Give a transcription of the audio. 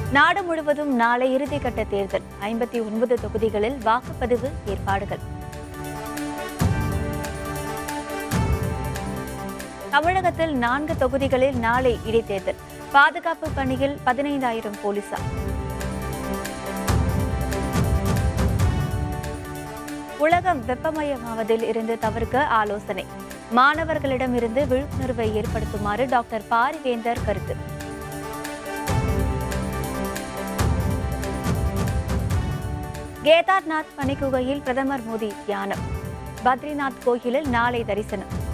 நாடு முழுவதும் நாளை இறுதிக்கட்ட தேர்தல் ஐம்பத்தி ஒன்பது தொகுதிகளில் வாக்குப்பதிவு ஏற்பாடுகள் தமிழகத்தில் நான்கு தொகுதிகளில் நாளை இடைத்தேர்தல் பாதுகாப்பு பணியில் பதினைந்தாயிரம் போலீசார் உலகம் வெப்பமயமாவதில் இருந்து தவிர்க்க ஆலோசனை மாணவர்களிடமிருந்து விழிப்புணர்வை ஏற்படுத்துமாறு டாக்டர் பாரிவேந்தர் கருத்து கேதார்நாத் பனிக்குகையில் பிரதமர் மோடி தியானம் பத்ரிநாத் கோயிலில் நாளை தரிசனம்